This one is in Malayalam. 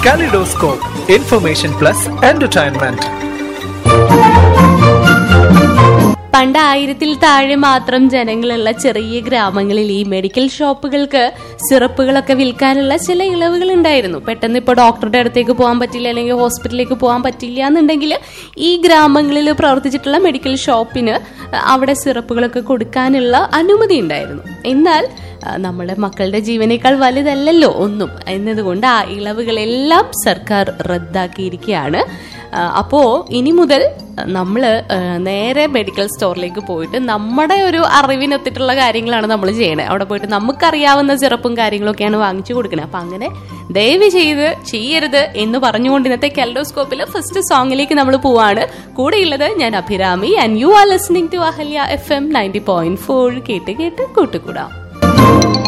Kaleidoscope, information plus entertainment. പണ്ട് ആയിരത്തിൽ താഴെ മാത്രം ജനങ്ങളുള്ള ചെറിയ ഗ്രാമങ്ങളിൽ ഈ മെഡിക്കൽ ഷോപ്പുകൾക്ക് സിറപ്പുകളൊക്കെ വിൽക്കാനുള്ള ചില ഇളവുകൾ ഉണ്ടായിരുന്നു പെട്ടെന്ന് ഇപ്പോൾ ഡോക്ടറുടെ അടുത്തേക്ക് പോകാൻ പറ്റില്ല അല്ലെങ്കിൽ ഹോസ്പിറ്റലിലേക്ക് പോകാൻ പറ്റില്ല എന്നുണ്ടെങ്കിൽ ഈ ഗ്രാമങ്ങളിൽ പ്രവർത്തിച്ചിട്ടുള്ള മെഡിക്കൽ ഷോപ്പിന് അവിടെ സിറപ്പുകളൊക്കെ കൊടുക്കാനുള്ള അനുമതി ഉണ്ടായിരുന്നു എന്നാൽ ആ, നമ്മുടെ മക്കളുടെ ജീവനേക്കാൾ വലുതല്ലല്ലോ ഒന്നും എന്നതുകൊണ്ട് ആ ഇളവുകളെല്ലാം സർക്കാർ റദ്ദാക്കിയിരിക്കുകയാണ് ആ, അപ്പോ ഇനി മുതൽ നമ്മൾ നേരെ മെഡിക്കൽ സ്റ്റോറിലേക്ക് പോയിട്ട് നമ്മുടെ ഒരു അറിവിനൊത്തിട്ടുള്ള കാര്യങ്ങളാണ് നമ്മൾ ചെയ്യണത് അവിടെ പോയിട്ട് നമുക്കറിയാവുന്ന സിറപ്പും കാര്യങ്ങളൊക്കെയാണ് വാങ്ങിച്ചു കൊടുക്കുന്നത് അപ്പൊ അങ്ങനെ ദയവ് ചെയ്ത് ചെയ്യരുത് എന്ന് പറഞ്ഞുകൊണ്ട് ഇന്നത്തെ കെൽഡോസ്കോപ്പിൽ ഫസ്റ്റ് സോങ്ങിലേക്ക് നമ്മൾ പോവാണ് കൂടെയുള്ളത് ഞാൻ Abhirami and you are listening to Ahalya F M ninety point four കേട്ട് കേട്ട് കൂട്ടുകൂടാം